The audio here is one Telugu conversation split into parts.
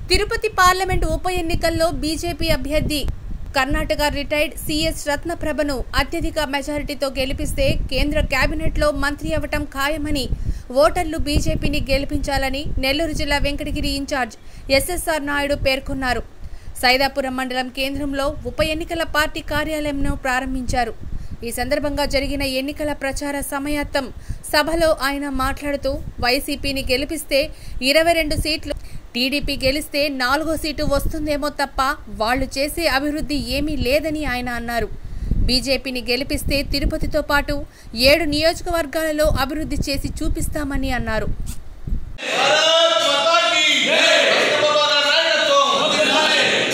తిరుపతి పార్లమెంట్ ఉప ఎన్నికల్లో బీజేపీ అభ్యర్థి కర్ణాటక రిటైర్డ్ సిఎస్ రత్నప్రభను అత్యధిక మెజారిటీతో గెలిపిస్తే కేంద్ర కేబినెట్లో మంత్రి అవ్వటం ఖాయమని ఓటర్లు బీజేపీని గెలిపించాలని నెల్లూరు జిల్లా వెంకటగిరి ఇన్ఛార్జ్ ఎస్ఎస్ఆర్ నాయుడు పేర్కొన్నారు సైదాపురం మండలం కేంద్రంలో ఉప ఎన్నికల పార్టీ కార్యాలయంను ప్రారంభించారు ఈ సందర్భంగా జరిగిన ఎన్నికల ప్రచార సమయాత్తం సభలో ఆయన మాట్లాడుతూ వైసీపీని గెలిపిస్తే ఇరవై రెండు సీట్లు టీడీపీ గెలిస్తే నాలుగో సీటు వస్తుందేమో తప్ప వాళ్లు చేసే అభివృద్ధి ఏమీ లేదని ఆయన అన్నారు బీజేపీని గెలిపిస్తే తిరుపతితో పాటు ఏడు నియోజకవర్గాలలో అభివృద్ధి చేసి చూపిస్తామని అన్నారు भारत माता की राष्ट्रपति का नायकत्व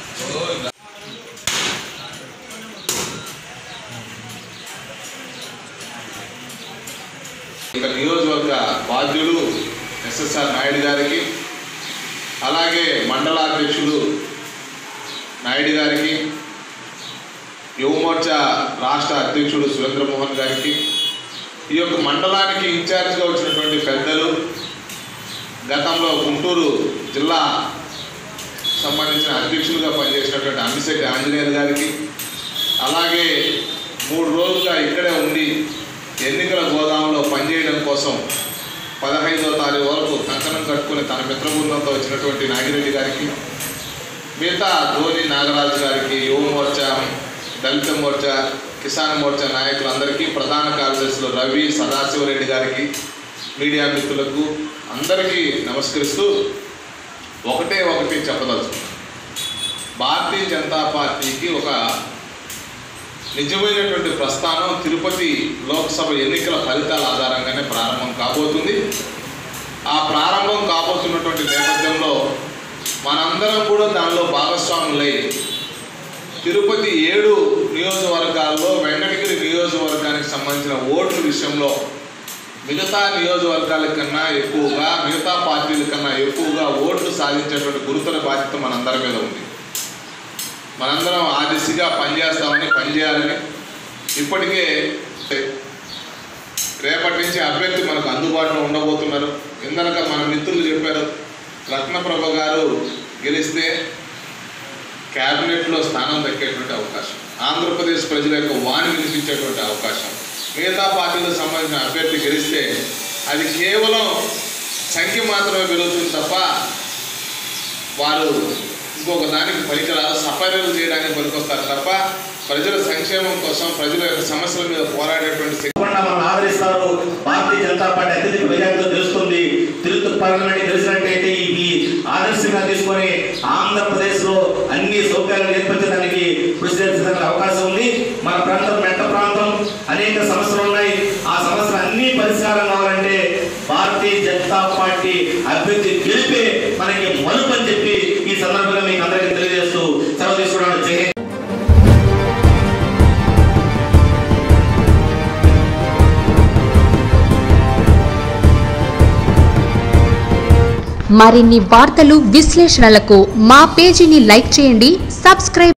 ఇక నియోజకవర్గ బాధ్యులు ఎస్ఎస్ఆర్ నాయుడు గారికి అలాగే మండలాధ్యక్షులు నాయుడు గారికి యువమోర్చా రాష్ట్ర అధ్యక్షుడు సురేంద్రమోహన్ గారికి ఈ యొక్క మండలానికి ఇన్ఛార్జ్గా వచ్చినటువంటి పెద్దలు గతంలో గుంటూరు జిల్లా సంబంధించిన అధ్యక్షులుగా పనిచేసినటువంటి అమిశెట్టి ఆంజనేయులు గారికి అలాగే మూడు రోజులుగా ఇక్కడే ఉండి ఎన్నికల గోదాంలో పనిచేయడం కోసం పదహైదో తారీఖు వరకు కంకణం కట్టుకుని తన మిత్ర బృందంతో వచ్చినటువంటి నాగిరెడ్డి గారికి మిగతా ధోని నాగరాజు గారికి యువ మోర్చా దళిత మోర్చా కిసాన్ మోర్చా నాయకులందరికీ ప్రధాన కార్యదర్శులు రవి సదాశివరెడ్డి గారికి మీడియా మిత్రులకు అందరికీ నమస్కరిస్తూ ఒకటే ఒకటి చెప్పదలుచుకున్నాను భారతీయ జనతా పార్టీకి ఒక నిజమైనటువంటి ప్రస్థానం తిరుపతి లోక్సభ ఎన్నికల ఫలితాల ఆధారంగానే ప్రారంభం కాబోతుంది ఆ ప్రారంభం కాబోతున్నటువంటి నేపథ్యంలో మనందరం కూడా దానిలో భాగస్వాములై తిరుపతి ఏడు నియోజకవర్గాల్లో వెంకటగిరి నియోజకవర్గానికి సంబంధించిన ఓట్ల విషయంలో మిగతా నియోజకవర్గాల కన్నా ఎక్కువగా మిగతా పార్టీల కన్నా ఎక్కువగా ఓట్లు సాధించేటువంటి గురుతర బాధ్యత మనందరి మీద ఉంది మనందరం ఆ దిశగా పనిచేస్తామని పనిచేయాలని ఇప్పటికే రేపటి నుంచి అభ్యర్థి మనకు అందుబాటులో ఉండబోతున్నారు ఇందనక మన మిత్రులు చెప్పారు రత్నప్రభ గారు గెలిస్తే క్యాబినెట్లో స్థానం దక్కేటువంటి అవకాశం ఆంధ్రప్రదేశ్ ప్రజల యొక్క వాణి వినిపించేటువంటి అవకాశం మిగతా పార్టీలకు సంబంధించిన అభ్యర్థి గెలిస్తే అది కేవలం సంఖ్య మాత్రమే పెరుగుతుంది తప్ప వారు ఇంకొక దానికి పనికిరాదు సఫరీలు చేయడానికి పనికొస్తారు తప్ప ప్రజల సంక్షేమం కోసం ప్రజల యొక్క సమస్యల మీద పోరాడేటువంటి శక్తి తప్పకుండా మనం ఆదరిస్తారు భారతీయ జనతా పార్టీ అత్యధిక మెజార్టీతో గెలుస్తుంది తిరుపతి పార్లమెంట్ గెలిచినట్టయితే ఈ ఆదర్శంగా తీసుకొని ఆంధ్రప్రదేశ్ లో అన్ని సౌకర్యాలు ఏర్పరచడానికి కృషి చేసేందుకు అవకాశం ఉంది మన ప్రాంతం మెట్ట ప్రాంతం అనేక సమస్యలు ఉన్నాయి ఆ సమస్యలు అన్ని పరిష్కారం కావాలంటే భారతీయ జనతా పార్టీ అభ్యర్థి గెలిపే మనకి మలుపు అని చెప్పి ఈ సందర్భంగా మీకు అందరికీ తెలియజేస్తూ సెలవు తీసుకోవడానికి జై హింద్. మరిన్ని వార్తలు విశ్లేషణలకు మా పేజీని లైక్ చేయండి సబ్స్క్రైబ్